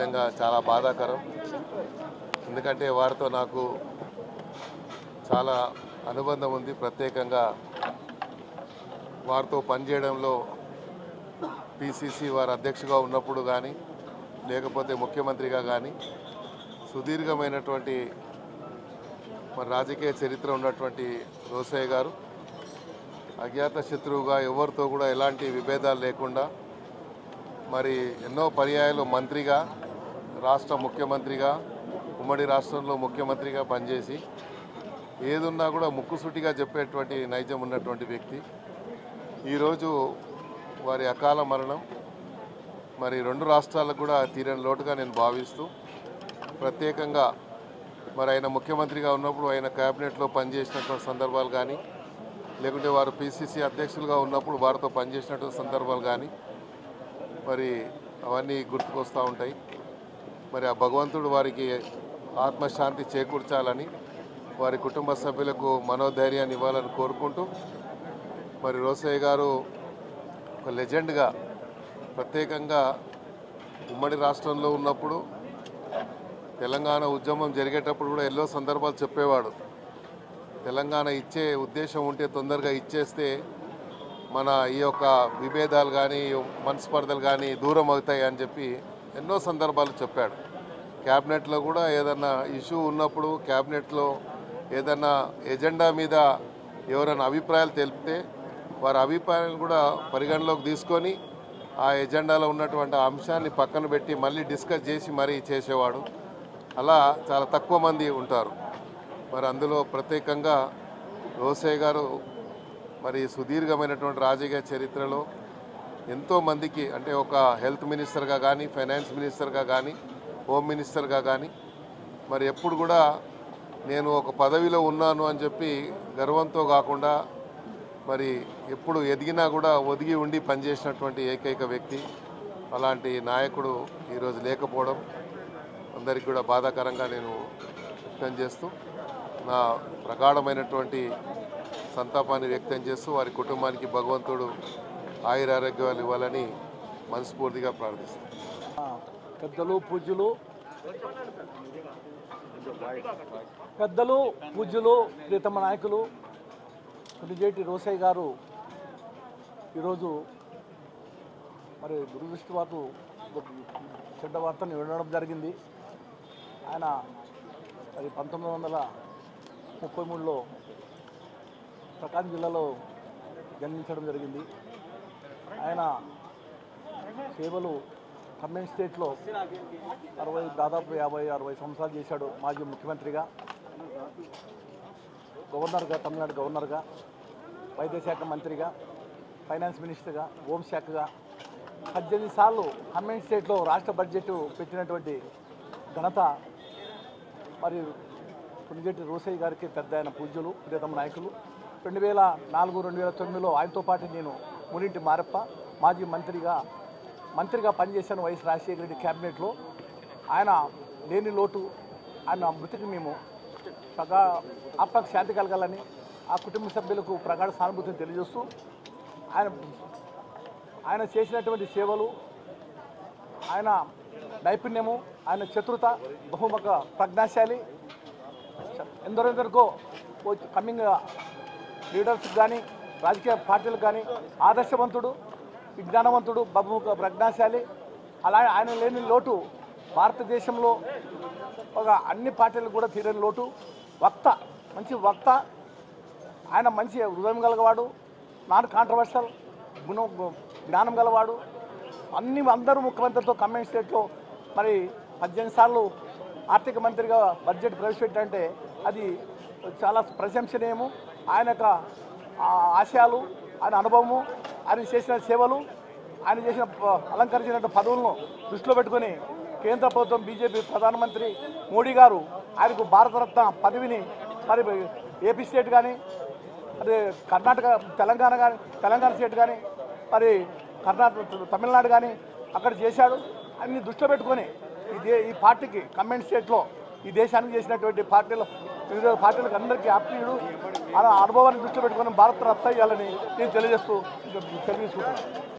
నిజంగా చాలా బాధాకరం ఎందుకంటే వారితో నాకు చాలా అనుబంధం ఉంది ప్రత్యేకంగా వారితో పనిచేయడంలో పిసిసి వారి అధ్యక్షుగా ఉన్నప్పుడు కానీ లేకపోతే ముఖ్యమంత్రిగా కానీ సుదీర్ఘమైనటువంటి మరి రాజకీయ చరిత్ర ఉన్నటువంటి రోసయ్య గారు అజ్ఞాత శత్రువుగా ఎవరితో కూడా ఎలాంటి విభేదాలు లేకుండా మరి ఎన్నో పర్యాయాలు మంత్రిగా రాష్ట్ర ముఖ్యమంత్రిగా ఉమ్మడి రాష్ట్రంలో ముఖ్యమంత్రిగా పనిచేసి ఏదున్నా కూడా ముక్కుసూటిగా చెప్పేటువంటి నైజం ఉన్నటువంటి వ్యక్తి ఈరోజు వారి అకాల మరణం మరి రెండు రాష్ట్రాలకు కూడా తీరని లోటుగా నేను భావిస్తూ ప్రత్యేకంగా మరి ఆయన ముఖ్యమంత్రిగా ఉన్నప్పుడు ఆయన క్యాబినెట్లో పనిచేసినటువంటి సందర్భాలు కానీ లేకుంటే వారు పిసిసి అధ్యక్షులుగా ఉన్నప్పుడు వారితో పనిచేసినటువంటి సందర్భాలు కానీ మరి అవన్నీ గుర్తుకొస్తూ ఉంటాయి మరి ఆ భగవంతుడు వారికి ఆత్మశాంతి చేకూర్చాలని వారి కుటుంబ సభ్యులకు మనోధైర్యాన్ని ఇవ్వాలని కోరుకుంటూ మరి రోసయ్య గారు ఒక లెజెండ్గా ప్రత్యేకంగా ఉమ్మడి రాష్ట్రంలో ఉన్నప్పుడు తెలంగాణ ఉద్యమం జరిగేటప్పుడు కూడా ఎన్నో సందర్భాలు చెప్పేవాడు తెలంగాణ ఇచ్చే ఉద్దేశం ఉంటే తొందరగా ఇచ్చేస్తే మన ఈ యొక్క విభేదాలు కానీ మనస్పర్ధలు కానీ దూరం అవుతాయి అని చెప్పి ఎన్నో సందర్భాలు చెప్పాడు క్యాబినెట్లో కూడా ఏదన్నా ఇష్యూ ఉన్నప్పుడు క్యాబినెట్లో ఏదన్నా ఎజెండా మీద ఎవరైనా అభిప్రాయాలు తెలిపితే వారి అభిప్రాయాలను కూడా పరిగణలోకి తీసుకొని ఆ ఎజెండాలో ఉన్నటువంటి ఆ అంశాన్ని పక్కన పెట్టి మళ్ళీ డిస్కస్ చేసి మరీ చేసేవాడు అలా చాలా తక్కువ మంది ఉంటారు మరి అందులో ప్రత్యేకంగా రోసయ్య గారు మరి సుదీర్ఘమైనటువంటి రాజకీయ చరిత్రలో ఎంతో మందికి అంటే ఒక హెల్త్ మినిస్టర్గా కానీ ఫైనాన్స్ మినిస్టర్గా కానీ హోమ్ మినిస్టర్గా కానీ మరి ఎప్పుడు కూడా నేను ఒక పదవిలో ఉన్నాను అని చెప్పి గర్వంతో కాకుండా మరి ఎప్పుడు ఎదిగినా కూడా ఒదిగి ఉండి పనిచేసినటువంటి ఏకైక వ్యక్తి అలాంటి నాయకుడు ఈరోజు లేకపోవడం అందరికీ కూడా బాధాకరంగా నేను వ్యక్తం చేస్తూ నా ప్రగాఢమైనటువంటి సంతాపాన్ని వ్యక్తం చేస్తూ వారి కుటుంబానికి భగవంతుడు ఆయురారోగ్యాలు ఇవ్వాలని మనస్ఫూర్తిగా ప్రార్థిస్తాను పెద్దలు పూజ్యులు పెద్దలు పూజ్యులు ప్రీతమ నాయకులు పులిజేటి రోసయ్య గారు ఈరోజు మరి దురదృష్టవాతు చెడ్డ వార్తను వినడం జరిగింది ఆయన మరి పంతొమ్మిది వందల ముప్పై మూడులో ప్రకాశం జిల్లాలో జన్మించడం జరిగింది ఆయన సేవలు ఖమ్మం స్టేట్లో అరవై దాదాపు యాభై అరవై సంవత్సరాలు చేశాడు మాజీ ముఖ్యమంత్రిగా గవర్నర్గా తమిళనాడు గవర్నర్గా వైద్య శాఖ మంత్రిగా ఫైనాన్స్ మినిస్టర్గా హోంశాఖగా పద్దెనిమిది సార్లు ఖమ్మం స్టేట్లో రాష్ట్ర బడ్జెట్ పెట్టినటువంటి ఘనత మరి పులిగెట్టి రోసయ్య గారికి పెద్ద ఆయన పూజ్యులు ప్రియతమ నాయకులు రెండు వేల నాలుగు రెండు వేల తొమ్మిదిలో ఆయనతో పాటు నేను మునింటి మారప్ప మాజీ మంత్రిగా మంత్రిగా పనిచేశాను వైఎస్ రాజశేఖర రెడ్డి క్యాబినెట్లో ఆయన లేని లోటు ఆయన మృతికి మేము ప్రగా ఆత్మకు శాంతి కలగాలని ఆ కుటుంబ సభ్యులకు ప్రగాఢ సానుభూతిని తెలియజేస్తూ ఆయన ఆయన చేసినటువంటి సేవలు ఆయన నైపుణ్యము ఆయన చతురత బహుముఖ ప్రజ్ఞాశాలి ఎందరెందరికో కమింగ్ లీడర్స్ కానీ రాజకీయ పార్టీలకు కానీ ఆదర్శవంతుడు విజ్ఞానవంతుడు బహుముఖ ప్రజ్ఞాశాలి అలా ఆయన లేని లోటు భారతదేశంలో ఒక అన్ని పార్టీలకు కూడా తీరని లోటు వక్త మంచి వక్త ఆయన మంచి హృదయం గలవాడు నాన్ కాంట్రవర్షియల్ గుణ జ్ఞానం గలవాడు అన్ని అందరూ ముఖ్యమంత్రితో కమెంట్ స్టేట్లో మరి పద్దెనిమిది సార్లు ఆర్థిక మంత్రిగా బడ్జెట్ ప్రవేశపెట్టారంటే అది చాలా ప్రశంసనీయము ఆయన యొక్క ఆ ఆశయాలు ఆయన అనుభవము ఆయన చేసిన సేవలు ఆయన చేసిన ప- అలంకరించిన పదవులను దృష్టిలో పెట్టుకొని కేంద్ర ప్రభుత్వం బీజేపీ ప్రధానమంత్రి మోడీ గారు ఆయనకు భారతరత్న పదవిని మరి ఏపీ స్టేట్ కానీ మరి కర్ణాటక తెలంగాణ కానీ తెలంగాణ స్టేట్ కానీ మరి కర్ణాటక తమిళనాడు కానీ అక్కడ చేశాడు అన్ని దృష్టిలో పెట్టుకొని ఈ దే ఈ పార్టీకి కమెంట్ స్టేట్లో ఈ దేశానికి చేసినటువంటి పార్టీలు వివిధ పార్టీలకు అందరికీ ఆత్మీయుడు అలా అనుభవాన్ని దృష్టిలో పెట్టుకొని భారత రత్న ఇవ్వాలని నేను తెలియజేస్తూ తెలియజేసుకుంటున్నాను